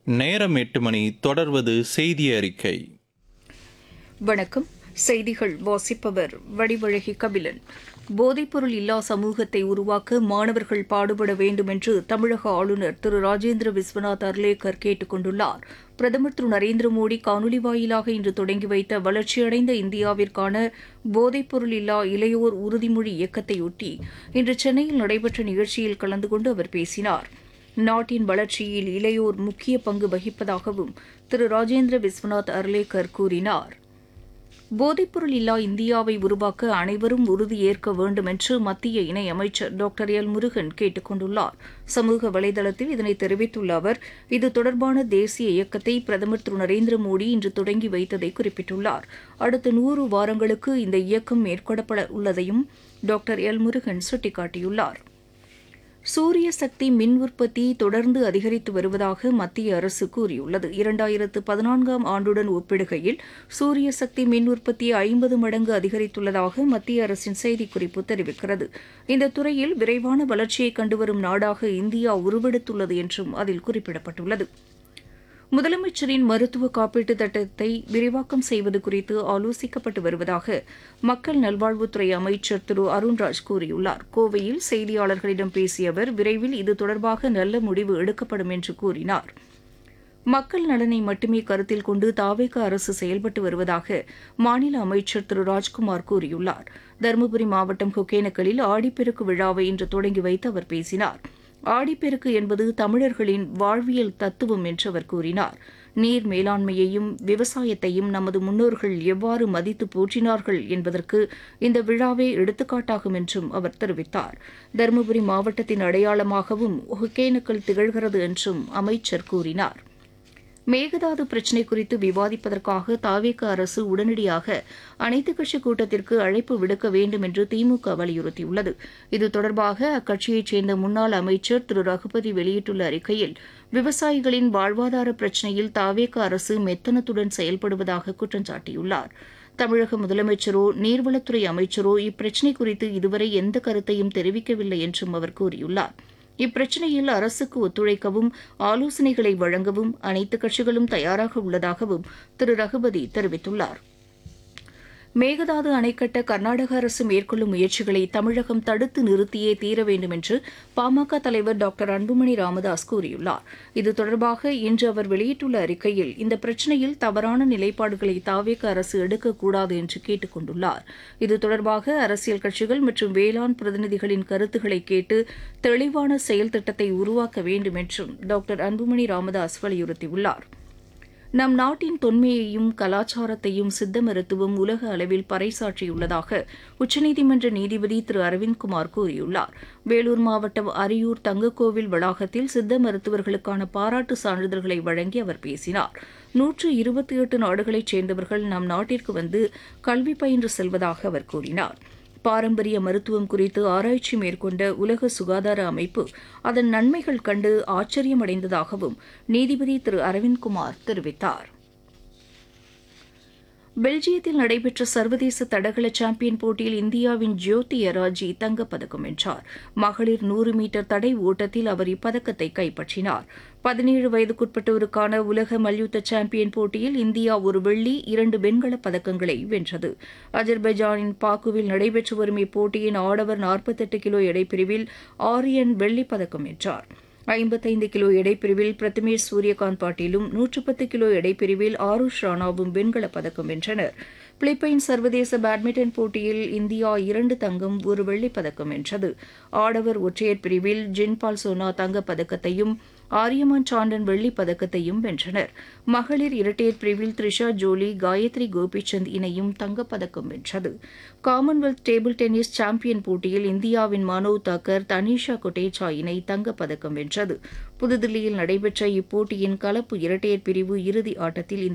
நேரம் எட்டு மணி தொடர்வது செய்தி அறிக்கை வணக்கம் செய்திகள் வாசிப்பவர் வடிவழகி கபிலன் போதைப்பொருள் இல்லா சமூகத்தை உருவாக்க மாணவர்கள் பாடுபட வேண்டும் என்று தமிழக ஆளுநர் திரு ராஜேந்திர விஸ்வநாத் அர்லேக்கர் கேட்டுக் கொண்டுள்ளார் பிரதமர் திரு நரேந்திர மோடி காணொலி வாயிலாக இன்று தொடங்கி வைத்த வளர்ச்சியடைந்த இந்தியாவிற்கான போதைப்பொருள் இல்லா இளையோர் உறுதிமொழி இயக்கத்தையொட்டி இன்று சென்னையில் நடைபெற்ற நிகழ்ச்சியில் கலந்து கொண்டு அவர் பேசினார் நாட்டின் வளர்ச்சியில் இளையோர் முக்கிய பங்கு வகிப்பதாகவும் திரு ராஜேந்திர விஸ்வநாத் அர்லேக்கர் கூறினார் போதைப்பொருள் இல்லா இந்தியாவை உருவாக்க அனைவரும் உறுதியேற்க வேண்டும் என்று மத்திய இணையமைச்சர் டாக்டர் எல் முருகன் கேட்டுக் கொண்டுள்ளார் சமூக வலைதளத்தில் இதனை தெரிவித்துள்ள அவர் இது தொடர்பான தேசிய இயக்கத்தை பிரதமர் திரு நரேந்திர மோடி இன்று தொடங்கி வைத்ததை குறிப்பிட்டுள்ளார் அடுத்த நூறு வாரங்களுக்கு இந்த இயக்கம் மேற்கொள்ளப்பட உள்ளதையும் டாக்டர் எல் முருகன் சுட்டிக்காட்டியுள்ளார் சூரிய சக்தி மின் உற்பத்தி தொடர்ந்து அதிகரித்து வருவதாக மத்திய அரசு கூறியுள்ளது இரண்டாயிரத்து பதினான்காம் ஆண்டுடன் ஒப்பிடுகையில் சூரிய சக்தி மின் உற்பத்தி ஐம்பது மடங்கு அதிகரித்துள்ளதாக மத்திய அரசின் செய்திக்குறிப்பு தெரிவிக்கிறது இந்த துறையில் விரைவான வளர்ச்சியை கண்டுவரும் நாடாக இந்தியா உருவெடுத்துள்ளது என்றும் அதில் குறிப்பிடப்பட்டுள்ளது முதலமைச்சரின் மருத்துவ காப்பீட்டு திட்டத்தை விரிவாக்கம் செய்வது குறித்து ஆலோசிக்கப்பட்டு வருவதாக மக்கள் நல்வாழ்வுத்துறை அமைச்சர் திரு அருண்ராஜ் கூறியுள்ளார் கோவையில் செய்தியாளர்களிடம் பேசிய அவர் விரைவில் இது தொடர்பாக நல்ல முடிவு எடுக்கப்படும் என்று கூறினார் மக்கள் நலனை மட்டுமே கருத்தில் கொண்டு தாவேக அரசு செயல்பட்டு வருவதாக மாநில அமைச்சர் திரு ராஜ்குமார் கூறியுள்ளார் தருமபுரி மாவட்டம் ஒகேனக்கலில் ஆடிப்பெருக்கு விழாவை இன்று தொடங்கி வைத்து அவர் பேசினார் ஆடிப்பெருக்கு என்பது தமிழர்களின் வாழ்வியல் தத்துவம் என்று அவர் கூறினார் நீர் மேலாண்மையையும் விவசாயத்தையும் நமது முன்னோர்கள் எவ்வாறு மதித்து போற்றினார்கள் என்பதற்கு இந்த விழாவே எடுத்துக்காட்டாகும் என்றும் அவர் தெரிவித்தார் தருமபுரி மாவட்டத்தின் அடையாளமாகவும் ஒகேனக்கல் திகழ்கிறது என்றும் அமைச்சர் கூறினார் மேகதாது பிரச்சினை குறித்து விவாதிப்பதற்காக தாவேக அரசு உடனடியாக அனைத்துக் கட்சி கூட்டத்திற்கு அழைப்பு விடுக்க வேண்டும் என்று திமுக வலியுறுத்தியுள்ளது இது தொடர்பாக அக்கட்சியைச் சேர்ந்த முன்னாள் அமைச்சர் திரு ரகுபதி வெளியிட்டுள்ள அறிக்கையில் விவசாயிகளின் வாழ்வாதார பிரச்சினையில் தாவேக அரசு மெத்தனத்துடன் செயல்படுவதாக குற்றம் சாட்டியுள்ளார் தமிழக முதலமைச்சரோ நீர்வளத்துறை அமைச்சரோ இப்பிரச்சினை குறித்து இதுவரை எந்த கருத்தையும் தெரிவிக்கவில்லை என்றும் அவர் கூறியுள்ளார் இப்பிரச்சினையில் அரசுக்கு ஒத்துழைக்கவும் ஆலோசனைகளை வழங்கவும் அனைத்து கட்சிகளும் தயாராக உள்ளதாகவும் திரு ரகுபதி தெரிவித்துள்ளார் மேகதாது அணை கட்ட கர்நாடக அரசு மேற்கொள்ளும் முயற்சிகளை தமிழகம் தடுத்து நிறுத்தியே தீர வேண்டும் என்று பாமக தலைவர் டாக்டர் அன்புமணி ராமதாஸ் கூறியுள்ளார் இது தொடர்பாக இன்று அவர் வெளியிட்டுள்ள அறிக்கையில் இந்த பிரச்சினையில் தவறான நிலைப்பாடுகளை தாவேக அரசு எடுக்கக்கூடாது என்று கேட்டுக் கொண்டுள்ளார் இது தொடர்பாக அரசியல் கட்சிகள் மற்றும் வேளாண் பிரதிநிதிகளின் கருத்துக்களை கேட்டு தெளிவான செயல் திட்டத்தை உருவாக்க வேண்டும் என்றும் டாக்டர் அன்புமணி ராமதாஸ் வலியுறுத்தியுள்ளார் நம் நாட்டின் தொன்மையையும் கலாச்சாரத்தையும் சித்த மருத்துவம் உலக அளவில் பறைசாற்றியுள்ளதாக உச்சநீதிமன்ற நீதிபதி திரு அரவிந்த்குமார் கூறியுள்ளார் வேலூர் மாவட்டம் அரியூர் தங்கக்கோவில் வளாகத்தில் சித்த மருத்துவர்களுக்கான பாராட்டு சான்றிதழ்களை வழங்கி அவர் பேசினார் நூற்று இருபத்தி எட்டு நாடுகளைச் சேர்ந்தவர்கள் நம் நாட்டிற்கு வந்து கல்வி பயின்று செல்வதாக அவர் கூறினார் பாரம்பரிய மருத்துவம் குறித்து ஆராய்ச்சி மேற்கொண்ட உலக சுகாதார அமைப்பு அதன் நன்மைகள் கண்டு ஆச்சரியமடைந்ததாகவும் நீதிபதி திரு அரவிந்த்குமார் தெரிவித்தார் பெல்ஜியத்தில் நடைபெற்ற சர்வதேச தடகள சாம்பியன் போட்டியில் இந்தியாவின் ஜோதி எராஜி தங்கப்பதக்கம் வென்றார் மகளிர் நூறு மீட்டர் தடை ஓட்டத்தில் அவர் இப்பதக்கத்தை கைப்பற்றினார் பதினேழு வயதுக்குட்பட்டோருக்கான உலக மல்யுத்த சாம்பியன் போட்டியில் இந்தியா ஒரு வெள்ளி இரண்டு வெண்கலப் பதக்கங்களை வென்றது அஜர்பைஜானின் பாக்குவில் நடைபெற்று வரும் இப்போட்டியின் ஆடவர் நாற்பத்தெட்டு கிலோ எடைப்பிரிவில் ஆரியன் வெள்ளிப் பதக்கம் வென்றார் ஐம்பத்தைந்து கிலோ எடைப்பிரிவில் பிரதமேஷ் சூரியகாந்த் பாட்டீலும் நூற்று பத்து கிலோ எடைப்பிரிவில் ஆருஷ் ராணாவும் வெண்கலப் பதக்கம் வென்றனர் பிலிப்பைன் சர்வதேச பேட்மிண்டன் போட்டியில் இந்தியா இரண்டு தங்கம் ஒரு வெள்ளிப் பதக்கம் வென்றது ஆடவர் ஒற்றையர் பிரிவில் ஜின்பால் சோனா தங்கப் பதக்கத்தையும் ஆரியமான் சாண்டன் வெள்ளிப் பதக்கத்தையும் வென்றனர் மகளிர் இரட்டையர் பிரிவில் த்ரிஷா ஜோலி காயத்ரி கோபிச்சந்த் இணையும் தங்கப்பதக்கம் வென்றது காமன்வெல்த் டேபிள் டென்னிஸ் சாம்பியன் போட்டியில் இந்தியாவின் மனோவ் தாக்கர் தனிஷா கொட்டேச்சா இணை தங்கப்பதக்கம் வென்றது புதுதில்லியில் நடைபெற்ற இப்போட்டியின் கலப்பு இரட்டையர் பிரிவு இறுதி ஆட்டத்தில் இந்த